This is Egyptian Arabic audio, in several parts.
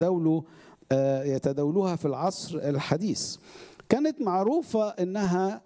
يتداولوا يتداولوها في العصر الحديث كانت معروفة إنها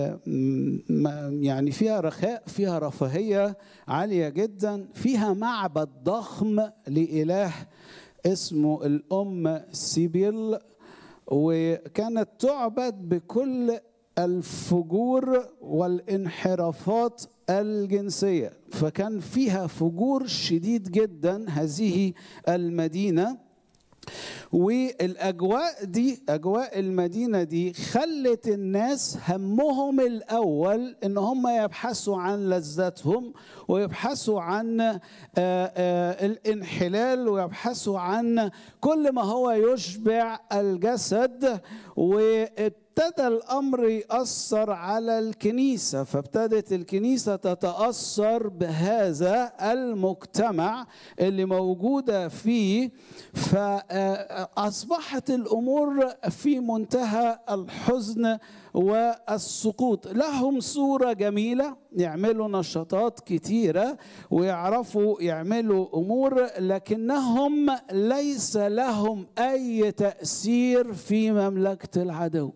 يعني فيها رخاء فيها رفاهية عالية جدا فيها معبد ضخم لإله اسمه الأم سيبيل وكانت تعبد بكل الفجور والانحرافات الجنسية فكان فيها فجور شديد جدا هذه المدينة والاجواء دي اجواء المدينه دي خلت الناس همهم الاول ان هم يبحثوا عن لذاتهم ويبحثوا عن آآ آآ الانحلال ويبحثوا عن كل ما هو يشبع الجسد وابتدى الامر ياثر على الكنيسه فابتدت الكنيسه تتاثر بهذا المجتمع اللي موجوده فيه فاصبحت الامور في منتهى الحزن والسقوط لهم صوره جميله يعملوا نشاطات كتيره ويعرفوا يعملوا امور لكنهم ليس لهم اي تاثير في مملكه العدو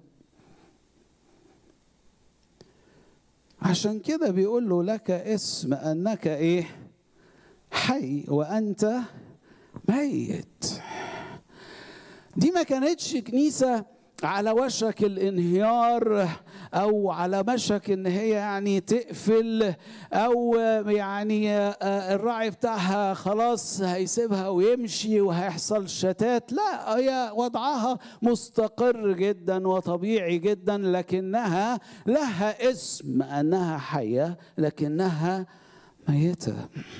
عشان كده بيقول له لك اسم انك ايه حي وانت ميت دي ما كانتش كنيسه على وشك الانهيار او على مشك ان هي يعني تقفل او يعني الراعي بتاعها خلاص هيسيبها ويمشي وهيحصل شتات لا هي وضعها مستقر جدا وطبيعي جدا لكنها لها اسم انها حيه لكنها ميته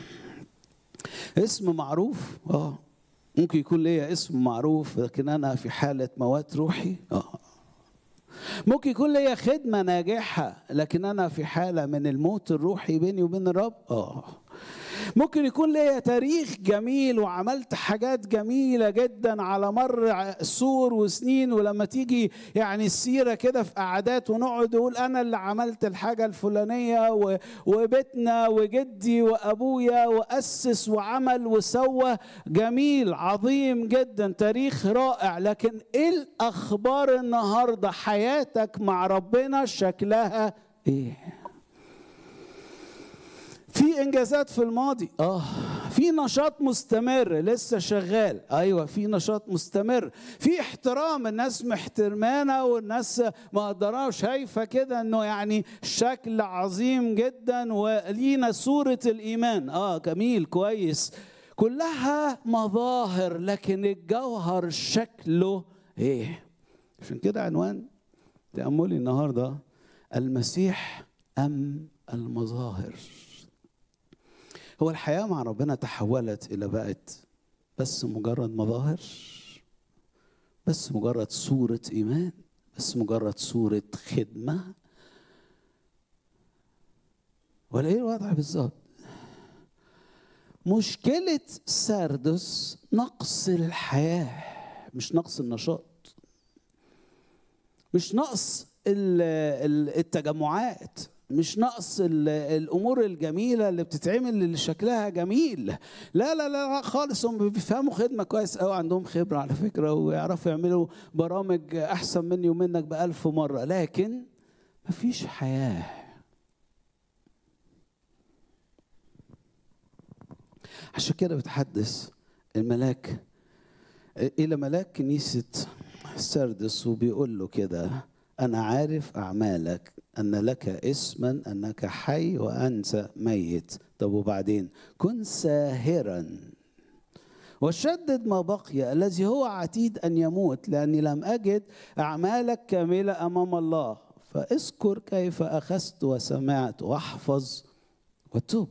اسم معروف اه ممكن يكون ليا اسم معروف لكن انا في حاله موات روحي اه ممكن يكون ليا خدمه ناجحه لكن انا في حاله من الموت الروحي بيني وبين الرب اه ممكن يكون ليا تاريخ جميل وعملت حاجات جميلة جدا على مر عصور وسنين ولما تيجي يعني السيرة كده في قعدات ونقعد نقول أنا اللي عملت الحاجة الفلانية وبيتنا وجدي وأبويا وأسس وعمل وسوى جميل عظيم جدا تاريخ رائع لكن إيه الأخبار النهاردة حياتك مع ربنا شكلها إيه في انجازات في الماضي اه في نشاط مستمر لسه شغال ايوه في نشاط مستمر في احترام الناس محترمانا والناس مقدراه وشايفه كده انه يعني شكل عظيم جدا ولينا صوره الايمان اه جميل كويس كلها مظاهر لكن الجوهر شكله ايه عشان كده عنوان تاملي النهارده المسيح ام المظاهر هو الحياة مع ربنا تحولت إلى بقت بس مجرد مظاهر بس مجرد صورة إيمان بس مجرد صورة خدمة ولا إيه الوضع بالظبط؟ مشكلة ساردس نقص الحياة مش نقص النشاط مش نقص التجمعات مش نقص الامور الجميله اللي بتتعمل اللي شكلها جميل لا لا لا خالص هم بيفهموا خدمه كويس قوي عندهم خبره على فكره ويعرفوا يعملوا برامج احسن مني ومنك بألف مره لكن مفيش حياه عشان كده بتحدث الملاك الى ملاك كنيسه سردس وبيقول له كده انا عارف اعمالك ان لك اسما انك حي وانت ميت طب وبعدين كن ساهرا وشدد ما بقي الذي هو عتيد ان يموت لاني لم اجد اعمالك كامله امام الله فاذكر كيف اخذت وسمعت واحفظ وتوب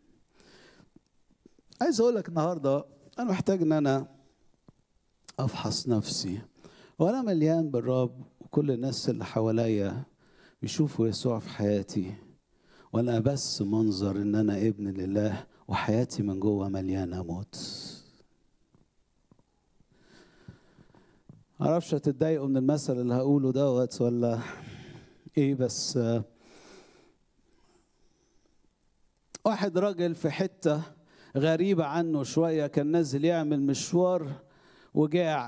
عايز اقول لك النهارده انا محتاج ان انا افحص نفسي وانا مليان بالرب وكل الناس اللي حواليا بيشوفوا يسوع في حياتي وانا بس منظر ان انا ابن لله وحياتي من جوه مليانه موت معرفش هتتضايقوا من المثل اللي هقوله دوت ولا ايه بس واحد راجل في حته غريبه عنه شويه كان نازل يعمل مشوار وجاع